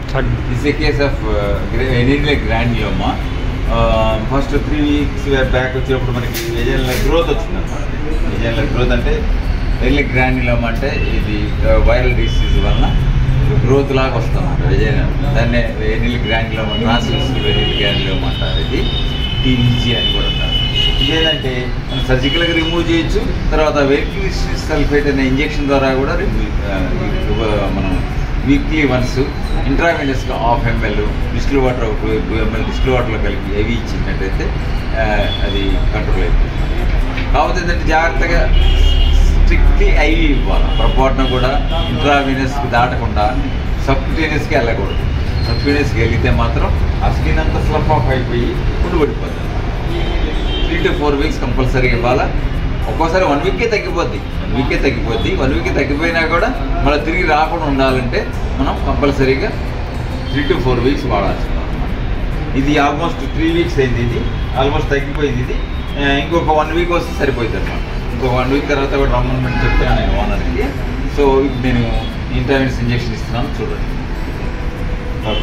This is a case of anal granuloma first three weeks back వచ్చినప్పుడు మనకి vaginal growth వచ్చిందన్నమాట vaginal growth అంటే early granuloma అంటే ఇది వైరల్ డిసీజ్ వలన గ్రోత్ లాగా వస్తుంది వెజైనల్ దాన్ని ఎనిల్ గ్రాండిలోమా ట్రాన్స్మిషన్ వెనిల్ గ్రాండిలోమా అంటారు ఇది టీవీజీ అని కూడా అంటారు ఇదేంటంటే మనం సర్జికల్గా రిమూవ్ చేయొచ్చు తర్వాత వెరిక్లిస్ సల్ఫేట్ అనే ఇంజెక్షన్ ద్వారా కూడా రిమూవ్ మనం వీక్లీ వన్స్ ఇంట్రావెనస్గా హాఫ్ ఎంఎల్ డిస్టిల్ వాటర్ ఒక టూ ఎంఎల్ డిస్టిల్ వాటర్లో కలిపి అవి ఇచ్చినట్టయితే ఆ, అది కంట్రోల్ అయిపోతుంది కాకపోతే ఏంటంటే జాగ్రత్తగా స్ట్రిక్ట్లీ ఐవి ఇవ్వాలి పొరపాటున కూడా ఇంట్రావీనస్కి దాటకుండా సబ్క్యూటేనియస్కి వెళ్ళకూడదు సబ్క్యూటేనియస్కి వెళ్తే మాత్రం ఆ స్కిన్ అంతా స్లప్ ఆఫ్ అయిపోయి ఉండిపడిపోతుంది three to four weeks compulsory ఇవ్వాలా ఒక్కోసారి వన్ వీకే తగ్గిపోద్ది వన్ వీకే తగ్గిపోద్ది వన్ వీక్ తగ్గిపోయినా కూడా మళ్ళీ తిరిగి రాకుండా ఉండాలంటే మనం కంపల్సరీగా త్రీ టు ఫోర్ వీక్స్ వాడాల్సి ఉంటుంది ఇది ఆల్మోస్ట్ త్రీ వీక్స్ అయింది ఇది ఆల్మోస్ట్ తగ్గిపోయింది ఇది ఆ, ఇంకొక వన్ వీక్ వస్తే సరిపోయింది అనమాట ఇంకొక వన్ వీక్ తర్వాత కూడా రమ్మని చెప్తాను నేను ఓనర్కి సో ఇప్పుడు నేను ఇంటర్నెట్స్ ఇంజెక్షన్ ఇస్తున్నాను చూడండి ఓకే.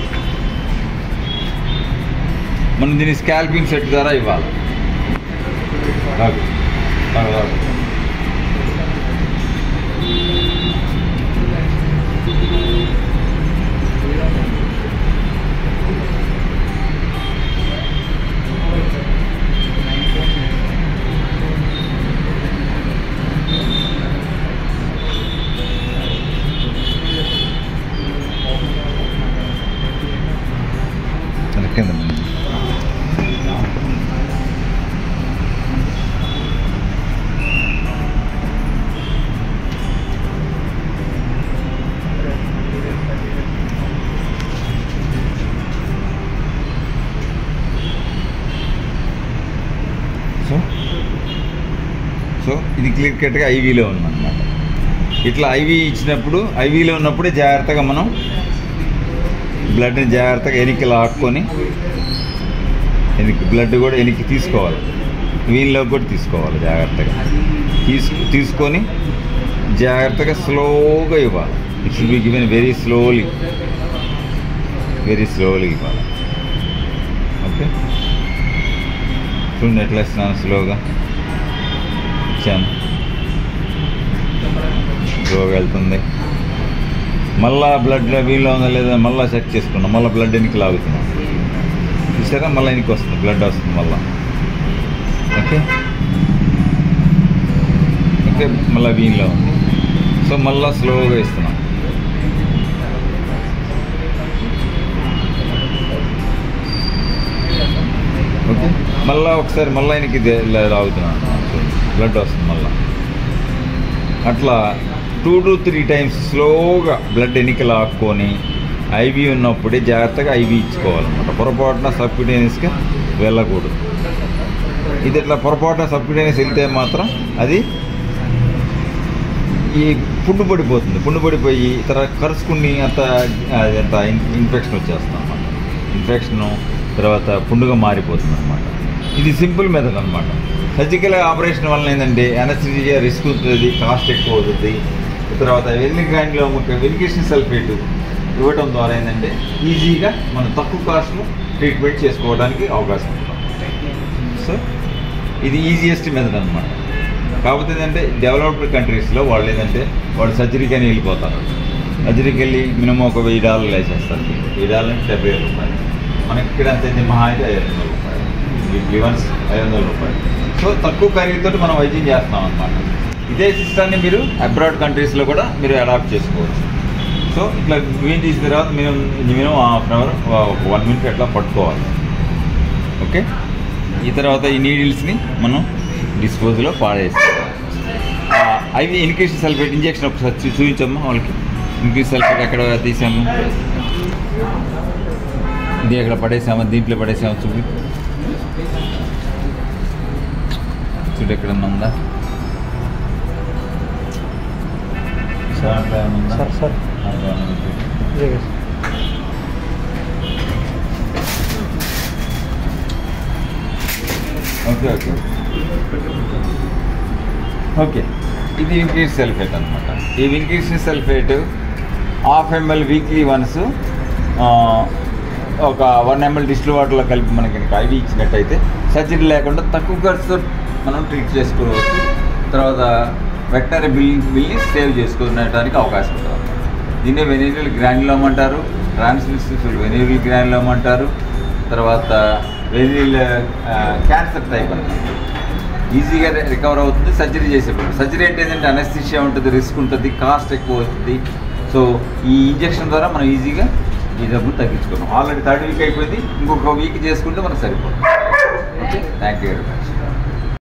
మనం దీన్ని స్కాల్పింగ్ సెట్ ద్వారా ఇవ్వాలి ఓకే. Okay, okay. అది కింద ఉంది. సో సో ఇది క్లియర్ కట్గా ఐవీలో ఉందన్నమాట ఇట్లా ఐవీ ఇచ్చినప్పుడు ఐవీలో ఉన్నప్పుడే జాగ్రత్తగా మనం బ్లడ్ని జాగ్రత్తగా ఎనికి లాక్కొని ఎనికి బ్లడ్ కూడా ఎనికి తీసుకోవాలి వీళ్ళలో కూడా తీసుకోవాలి జాగ్రత్తగా తీసు తీసుకొని జాగ్రత్తగా స్లోగా ఇవ్వాలి it should be given very slowly very slowly ఇవ్వాలి ఓకే చూడండి ఎట్లా ఇస్తున్నాను స్లోగా ఇచ్చాను స్లోగా వెళ్తుంది మళ్ళా బ్లడ్లో వీళ్ళు ఉందా లేదా మళ్ళీ చెక్ చేసుకున్నాం మళ్ళీ బ్లడ్ ఎనికి లాగుతున్నాం చూసారా మళ్ళీ ఎనికి వస్తుంది బ్లడ్ వస్తుంది మళ్ళీ ఓకే ఓకే మళ్ళీ వీన్లో ఉంది సో మళ్ళీ స్లోగా ఇస్తున్నాం ఓకే మళ్ళీ ఒకసారి మళ్ళీ ఆయనకి ఇది ఇలా లాగుతున్నాను బ్లడ్ వస్తుంది మళ్ళీ అట్లా టూ టు త్రీ టైమ్స్ స్లోగా బ్లడ్ ఎన్నిక లాక్కొని ఐవి ఉన్నప్పుడే జాగ్రత్తగా ఐవి ఇచ్చుకోవాలన్నమాట పొరపాటున సబ్క్యూటేనియస్గా వెళ్ళకూడదు ఇది ఇట్లా పొరపాటున సబ్క్యూటేనియస్ వెళ్తే మాత్రం అది ఈ పుండు పడిపోతుంది పుండు పడిపోయి తర్వాత కరుచుకుని అంత అది అంత ఇన్ఫెక్షన్ వచ్చేస్తుంది అనమాట ఇన్ఫెక్షన్ తర్వాత పుండుగా మారిపోతుంది అనమాట ఇది సింపుల్ మెథడ్ అనమాట సర్జికల్ ఆపరేషన్ వల్ల ఏంటంటే అనస్థిజియా రిస్క్ ఉంటుంది కాస్ట్ ఎక్కువ అవుతుంది తర్వాత వెల్లి గ్రాండ్లో ఒక వెలికేషన్ సల్ఫేట్ ఇవ్వడం ద్వారా ఏంటంటే ఈజీగా మనం తక్కువ కాస్ట్లో ట్రీట్మెంట్ చేసుకోవడానికి అవకాశం ఉంటుంది సో ఇది ఈజియెస్ట్ మెథడ్ అనమాట కాకపోతే ఏంటంటే డెవలప్డ్ కంట్రీస్లో వాళ్ళు ఏంటంటే వాళ్ళు సర్జరీకి అని వెళ్ళిపోతారు సర్జరీకి వెళ్ళి మినిమం ఒక వెయ్యి డాలర్లు వేసేస్తారు వెయ్యి డాలర్ అంటే డెబ్బై వేల రూపాయలు మనకి ఇక్కడ అంత అయితే మహా అయితే ఐదు వందల రూపాయలు వీక్లీ వన్స్ ఐదు వందల రూపాయలు సో తక్కువ ఖరీదుతో మనం వైద్యం చేస్తాం అనమాట ఇదే సిస్టాన్ని మీరు అబ్రాడ్ కంట్రీస్లో కూడా మీరు అడాప్ట్ చేసుకోవచ్చు సో ఇట్లా వీన్ తీసిన తర్వాత minimum minimum half an hour ఒక వన్ మినిట్ అట్లా పట్టుకోవాలి ఓకే ఈ తర్వాత ఈ నీడిల్స్ని మనం డిస్పోజ్లో పాడేస్తాం అవి ఇన్క్రీస్ సల్ఫేట్ ఇంజెక్షన్ ఒకసారి చూ- చూపించమ్మా వాళ్ళకి ఇన్క్రీస్ సల్ఫేట్ ఎక్కడ తీసాము ఇది ఎక్కడ పడేసామా దీంట్లో పడేసామా చూపి చూడు ఎక్కడ ఉందా దాంట్లో ఏమన్నా ఉందా? సార్ సార్ దాంట్లో ఏమన్నా ఉంది? ఇదే కదా. ఓకే ఓకే ఓకే ఇది ఇంక్రీజ్ సల్ఫేట్ అనమాట ఈ vincristine sulphate half ML weekly once ఆ, ఒక వన్ ఎంఎల్ డిస్టిల్ వాటర్లో కలిపి మనకి కనుక ఐవి ఇచ్చినట్టయితే సర్జరీ లేకుండా తక్కువ ఖర్చుతో మనం ట్రీట్ చేసుకోవచ్చు తర్వాత వెటనరీ బిల్ బిల్ని సేవ్ చేసుకునేటానికి అవకాశం ఉంటుంది దీన్నే వెనీరియల్ గ్రాన్యులోమ్ అంటారు ట్రాన్స్మిసిబుల్ వెనీరియల్ గ్రాన్యులోమ్ అంటారు తర్వాత వెనీరియల్ క్యాన్సర్ టైప్ అంటారు ఈజీగా రికవర్ అవుతుంది సర్జరీ చేసేప్పుడు సర్జరీ అంటే ఏంటంటే అనస్థిషియా ఉంటుంది రిస్క్ ఉంటుంది కాస్ట్ ఎక్కువ అవుతుంది సో ఈ ఇంజెక్షన్ ద్వారా మనం ఈజీగా ఈ జబ్బును తగ్గించుకున్నాం ఆల్రెడీ థర్డ్ వీక్ అయిపోయింది ఇంకొక వీక్ చేసుకుంటే మనకు సరిపోతుంది okay thank you very much